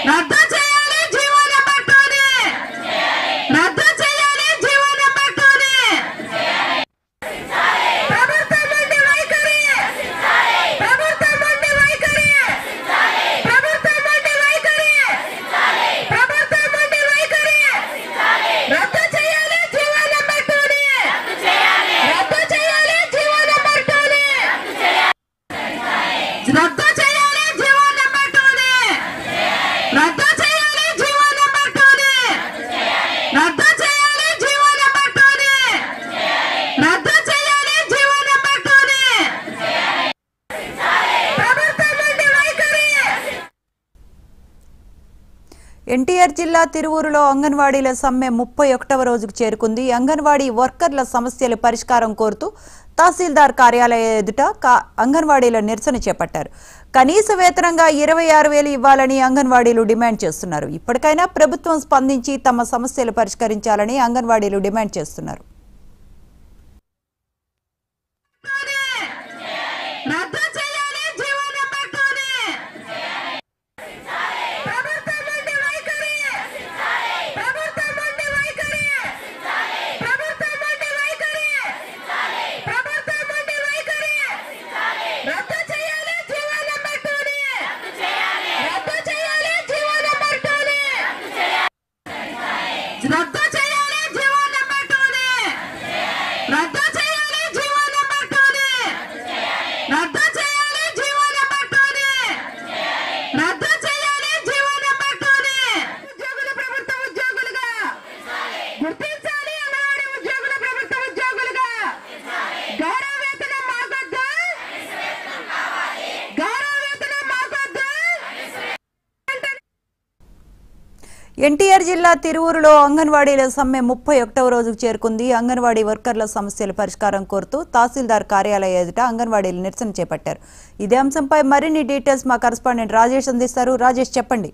రద్దు చేయాలి GO number టూని రద్దు చేయాలి జీవో నెంబర్ టూని ప్రభుత్వం నుండి వైఖరి ప్రభుత్వం నుండి వైఖరి ప్రభుత్వం నుండి వైఖరి ప్రభుత్వం నుండి వైఖరి రద్దు చేయాలి జీవో నెంబర్ టూని రద్దు చేయాలి జీవో నెంబర్ టూని రద్దు చేయాలి జీవో నెంబర్ టూని రద్దు చేయాలి జీవో నెంబర్ టూని రద్దు చేయాలి జీవో నెంబర్ టూని రద్దు చేయాలి జీవో నెంబర్ టూని ప్రభుత్వం నుండి వైఖరి ఎన్టీఆర్ జిల్లా తిరువూరులో అంగన్వాడీల సమ్మె ముప్పై ఒకటవ రోజుకు చేరుకుంది అంగన్వాడీ వర్కర్ల సమస్యల పరిష్కారం కోరుతూ తహసీల్దార్ కార్యాలయ ఎదుట కా- అంగన్వాడీల నిరసన చేపట్టారు కనీస వేతనంగా ఇరవై ఆరు వేలు ఇవ్వాలని అంగన్వాడీలు డిమాండ్ చేస్తున్నారు ఇప్పటికైనా ప్రభుత్వం స్పందించి తమ సమస్యలు పరిష్కరించాలని అంగన్వాడీలు డిమాండ్ చేస్తున్నారు రద్దు చేయాలి జీవో నెంబర్ టూని ప్రభుత్వం నుండి వైఖరి ప్రభుత్వం నుండి వైఖరి ప్రభుత్వం నుండి వైఖరి ప్రభుత్వం నుండి వైఖరి రద్దు చేయాలి జీవో నెంబర్ టూని రద్దు చేయాలి జీవో నెంబర్ టూని రద్దు చేయాలి జీవో నెంబర్ టూని రద్దు చేయాలి జీవో నెంబర్ టూని రద్దు చేయాలి జీవో నెంబర్ టూని రద్దు చేయాలి జీవో నెంబర్ టూని ఉద్యోగులు ప్రభుత్వ ఉద్యోగులుగా గుర్తించాలి అంగన్వాడీ ఉద్యోగుల ప్రభుత్వ ఉద్యోగులుగా గౌరవ వేతనం మాకొద్దు గౌరవ వేతనం మాకొద్దు ఎన్టీఆర్ జిల్లా తిరువూరులో అంగన్వాడీల సమ్మె ముప్పై ఒకటవ రోజుకు చేరుకుంది అంగన్వాడీ వర్కర్ల సమస్యల పరిష్కారం కోరుతూ తహసీల్దార్ కార్యాలయ ఎదుట అంగన్వాడీలు నిరసన చేపట్టారు ఇదే అంశంపై మరిన్ని డీటెయిల్స్ మా కరస్పాండెంట్ రాజేష్ అందిస్తారు రాజేష్ చెప్పండి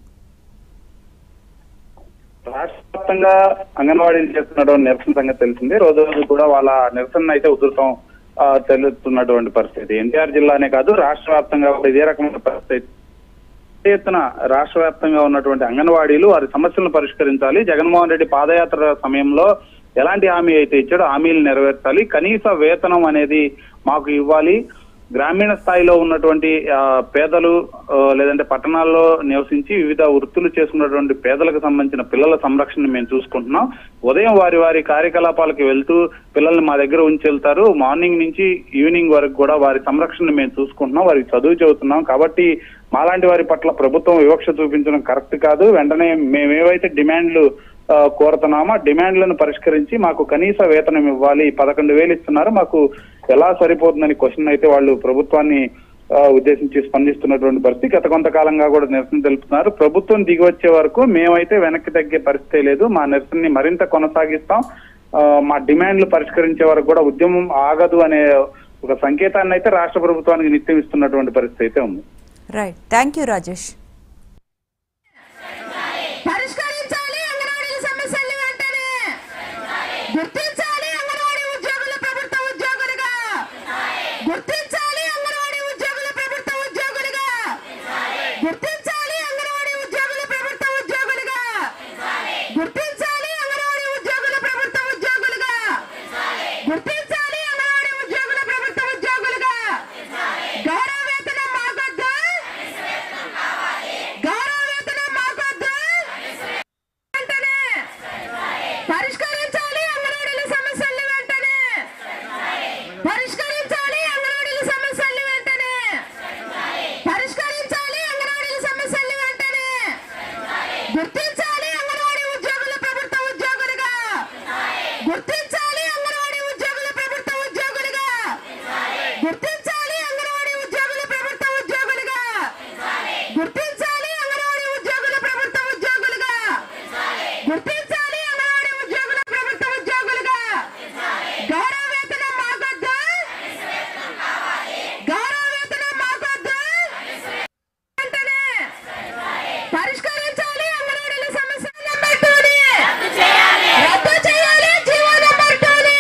రాష్ట్ర వ్యాప్తంగా అంగన్వాడీలు చేస్తున్నటువంటి నిరసన సంగతి తెలిసింది రోజు రోజు కూడా వాళ్ళ నిరసన అయితే ఉధృతం ఆ, తెలుస్తున్నటువంటి పరిస్థితి ఎన్టీఆర్ జిల్లానే కాదు రాష్ట్ర వ్యాప్తంగా కూడా ఇదే రకమైన పరిస్థితి పెద్ద ఎత్తున రాష్ట్ర వ్యాప్తంగా ఉన్నటువంటి అంగన్వాడీలు వారి సమస్యలను పరిష్కరించాలి జగన్మోహన్ రెడ్డి పాదయాత్ర సమయంలో ఎలాంటి హామీ అయితే ఇచ్చాడో హామీలు నెరవేర్చాలి కనీస వేతనం అనేది మాకు ఇవ్వాలి గ్రామీణ స్థాయిలో ఉన్నటువంటి ఆ, పేదలు ఆ, లేదంటే పట్టణాల్లో నివసించి వివిధ వృత్తులు చేసుకున్నటువంటి పేదలకు సంబంధించిన పిల్లల సంరక్షణ మేము చూసుకుంటున్నాం ఉదయం వారి వారి కార్యకలాపాలకు వెళ్తూ పిల్లల్ని మా దగ్గర ఉంచి వెళ్తారు మార్నింగ్ నుంచి ఈవినింగ్ వరకు కూడా వారి సంరక్షణ మేము చూసుకుంటున్నాం వారికి చదువు చెబుతున్నాం కాబట్టి మాలాంటి వారి పట్ల ప్రభుత్వం వివక్ష చూపించడం కరెక్ట్ కాదు వెంటనే మేము ఏవైతే డిమాండ్లు ఆ, కోరుతున్నామో ఆ డిమాండ్లను పరిష్కరించి మాకు కనీస వేతనం ఇవ్వాలి పదకొండు వేలు ఇస్తున్నారు మాకు ఎలా సరిపోతుందని క్వశ్చన్ అయితే వాళ్ళు ప్రభుత్వాన్ని ఆ, ఉద్దేశించి స్పందిస్తున్నటువంటి పరిస్థితి గత కొంతకాలంగా కూడా నిరసన తెలుపుతున్నారు ప్రభుత్వం దిగి వచ్చే వరకు మేమైతే వెనక్కి తగ్గే పరిస్థితి లేదు మా నిరసనని మరింత కొనసాగిస్తాం ఆ, మా డిమాండ్లు పరిష్కరించే వరకు కూడా ఉద్యమం ఆగదు అనే ఒక సంకేతాన్ని అయితే రాష్ట్ర ప్రభుత్వానికి నిత్యం ఇస్తున్నటువంటి పరిస్థితి అయితే ఉంది రైట్ థ్యాంక్ యూ రాజేష్ పరిష్కరించాలి అంగన్వాడీల సమస్యల్ని వెంటనే గుర్తించాలి అంగన్వాడీ ఉద్యోగుల ప్రభుత్వ ఉద్యోగులుగా గుర్తించాలి అంగన్వాడీ ఉద్యోగుల ప్రభుత్వ ఉద్యోగులుగా గుర్తించాలి అంగన్వాడీ ఉద్యోగుల ప్రభుత్వ ఉద్యోగులుగా గుర్తించాలి అంగన్వాడీ ఉద్యోగుల ప్రభుత్వ ఉద్యోగులుగా గుర్తించాలి అంగన్వాడీ ఉద్యోగుల ప్రభుత్వ ఉద్యోగులుగా గౌరవ వేతనం మాకొద్దు గౌరవ వేతనం మాకొద్దు వెంటనే పరిష్కరించాలి అంగన్వాడీల సమస్యల్ని వెంటనే పరిష్కరించాలి అంగన్వాడీల సమస్యల్ని వెంటనే పరిష్కరించాలి అంగన్వాడీల సమస్యల్ని వెంటనే గుర్తించాలి అంగన్వాడీ ఉద్యోగుల ప్రభుత్వ ఉద్యోగులుగా గుర్తించాలి అంగన్వాడీ ఉద్యోగుల ప్రభుత్వ ఉద్యోగులుగా గుర్తించాలి అంగన్వాడీ ఉద్యోగుల ప్రభుత్వ ఉద్యోగులుగా గుర్తించాలి అంగన్వాడీ ఉద్యోగుల ప్రభుత్వ ఉద్యోగులుగా గుర్తించాలి అంగన్వాడీ ఉద్యోగుల ప్రభుత్వ ఉద్యోగులుగా గౌరవ వేతనం మాకొద్దు గౌరవ వేతనం మాకొద్దు వెంటనే పరిష్కరించాలి అంగన్వాడీల సమస్య నెంబర్ టూని రద్దు చేయాలి జీవో నెంబర్ టూని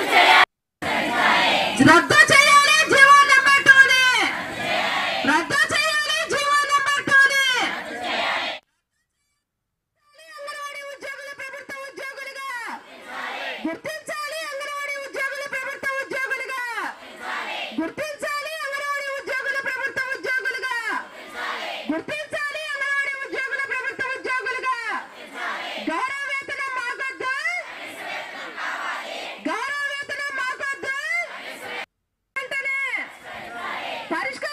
రద్దు చేయాలి జీవో నెంబర్ టూని రద్దు చేయాలి జీవో నెంబర్ టూని పరిష్కారం